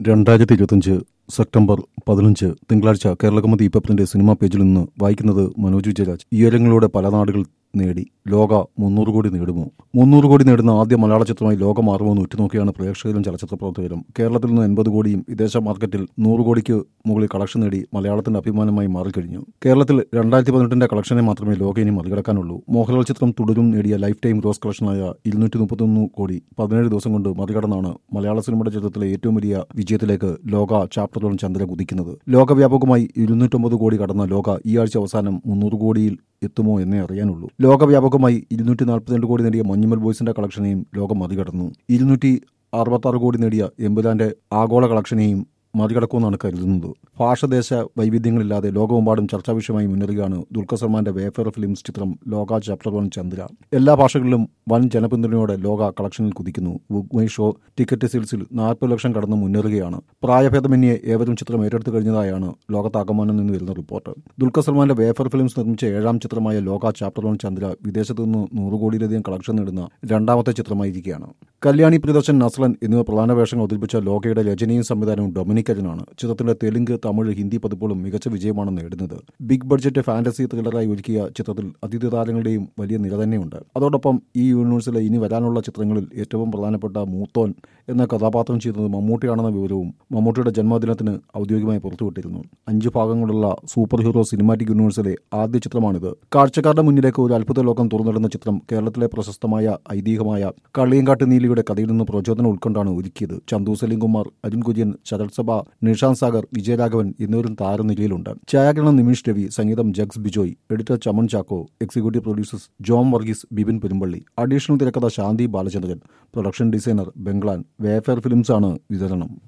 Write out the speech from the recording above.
രണ്ടായിരത്തി ഇരുപത്തിയഞ്ച് സെപ്റ്റംബർ പതിനഞ്ച് തിങ്കളാഴ്ച കേരളകൗമുദി പേപ്പറിന്റെ സിനിമാ പേജിൽ നിന്ന് വായിക്കുന്നത് മനോജ് വിജയരാജ് ഉയരങ്ങളിലൂടെ പല നാടുകൾ നേടി ലോക മുന്നൂറ് കോടി നേടുമോ മുന്നൂറ് കോടി നേടുന്ന ആദ്യ മലയാള ചിത്രമായി ലോകം മാറുമോ എന്ന് ഉറ്റുനോക്കിയാണ് പ്രേക്ഷകരും ചലച്ചിത്ര പ്രവർത്തകരും കേരളത്തിൽ നിന്ന് എൺപത് കോടിയും വിദേശ മാർക്കറ്റിൽ നൂറ് കോടിക്ക് മുകളിൽ കളക്ഷൻ നേടി മലയാളത്തിന്റെ അഭിമാനമായി മാറിക്കഴിഞ്ഞു കേരളത്തിൽ രണ്ടായിരത്തി പതിനെട്ടിന്റെ കളക്ഷനെ മാത്രമേ ലോക ഇനി മറികടക്കാനുള്ളൂ മോഹൻലാൽ ചിത്രം തുടരും നേടിയ ലൈഫ് ടൈം ഗ്രോസ് കളക്ഷനായ ഇരുന്നൂറ്റി മുപ്പത്തൊന്ന് കോടി പതിനേഴ് ദിവസം കൊണ്ട് മറികടന്നാണ് മലയാള സിനിമയുടെ ചരിത്രത്തിലെ ഏറ്റവും വലിയ വിജയത്തിലേക്ക് ലോക ചാപ്റ്റർ വൺ ചന്ദ്ര കുതിക്കുന്നത് ലോകവ്യാപകമായി ഇരുന്നൂറ്റൊമ്പത് കോടി കടന്ന ലോക ഈ ആഴ്ച അവസാനം മുന്നൂറ് കോടിയിൽ എത്തുമോ എന്നേ അറിയാനുള്ളൂ ലോകവ്യാപകമായി ഇരുന്നൂറ്റി നാൽപ്പത്തിരണ്ട് കോടി നേടിയ മഞ്ഞുമൽ ബോയ്സിന്റെ കളക്ഷനെയും ലോകം മറികടന്നു ഇരുന്നൂറ്റി അറുപത്തി കോടി നേടിയ എമ്പുലാന്റെ ആഗോള കളക്ഷനെയും മറികടക്കുമെന്നാണ് കരുതുന്നത് ഭാഷദേശ വൈവിധ്യങ്ങളില്ലാതെ ലോകമെമ്പാടും ചർച്ചാ വിഷയമായി മുന്നേറുകയാണ് ദുൽഖർ സൽമാന്റെ വേഫർ ഫിലിംസ് ചിത്രം ലോക ചാപ്റ്റർ വൺ ചന്ദ്ര എല്ലാ ഭാഷകളിലും വൻ ജനപിന്തുണയോടെ ലോക കളക്ഷനിൽ കുതിക്കുന്നു ബുക്ക് മൈ ഷോ ടിക്കറ്റ് സെയിൽസിൽ നാൽപ്പത് ലക്ഷം കടന്ന് മുന്നേറുകയാണ് പ്രായഭേദമന്യേ ഏവരും ചിത്രം ഏറ്റെടുത്തു കഴിഞ്ഞതായാണ് ലോകത്താകമാനം നിന്ന് വരുന്ന റിപ്പോർട്ട് ദുൽഖർ സൽമാന്റെ വേഫർ ഫിലിംസ് നിർമ്മിച്ച ഏഴാം ചിത്രമായ ലോക ചാപ്റ്റർ വൺ ചന്ദ്ര വിദേശത്തു നിന്ന് നൂറ് കോടിയിലധികം കളക്ഷൻ നേടുന്ന രണ്ടാമത്തെ ചിത്രമായിരിക്കുകയാണ് കല്യാണി പ്രിയദർശൻ നസ്ലൻ എന്നിവ പ്രധാന വേഷങ്ങൾ അവതരിപ്പിച്ച ലോകയുടെ രചനയും സംവിധാനവും ഡൊമിനിക് അജനാണ് ചിത്രത്തിന്റെ തെലുങ്ക് തമിഴ് ഹിന്ദി പതിപ്പുകളും മികച്ച വിജയമാണ് നേടുന്നത് ബിഗ് ബഡ്ജറ്റ് ഫാന്റസി ത്രില്ലറായി ഒരുക്കിയ ചിത്രത്തിൽ അതിഥി താരങ്ങളുടെയും വലിയ നിര തന്നെയുണ്ട് അതോടൊപ്പം ഈ യൂണിവേഴ്സിലെ ഇനി വരാനുള്ള ചിത്രങ്ങളിൽ ഏറ്റവും പ്രധാനപ്പെട്ട മൂത്തോൻ എന്ന കഥാപാത്രം ചെയ്യുന്നത് മമ്മൂട്ടിയാണെന്ന വിവരവും മമ്മൂട്ടിയുടെ ജന്മദിനത്തിന് ഔദ്യോഗികമായി പുറത്തുവിട്ടിരുന്നു അഞ്ച് ഭാഗങ്ങളുള്ള സൂപ്പർ ഹീറോ സിനിമാറ്റിക് യൂണിവേഴ്സിലെ ആദ്യ ചിത്രമാണിത് കാഴ്ചക്കാരുടെ മുന്നിലേക്ക് ഒരു അത്ഭുത ലോകം തുറന്നിടുന്ന ചിത്രം കേരളത്തിലെ പ്രശസ്തമായ ഐതിഹ്യമായ കള്ളിയങ്കാട്ട് നീലിയുടെ കഥയിൽ നിന്ന് പ്രചോദനം ഉൾക്കൊണ്ടാണ് ഒരുക്കിയത് ചന്തു സലീംകുമാർ അരുൺ കുര്യൻ ശരത് സഭ നിഷാന്ത് സാഗർ വിജയരാഘവൻ എന്നിവരും താരനിരയിലുണ്ട് ഛായാഗ്രഹണം നിമിഷ് രവി സംഗീതം Jakes Bejoy editor Chaman Chacko executive producers Jom Varghese Bipin Perumballi additional തിരക്കഥ Santhy Balachandran production designer Banglan Wayfarer ഫിലിംസാണ് വിതരണം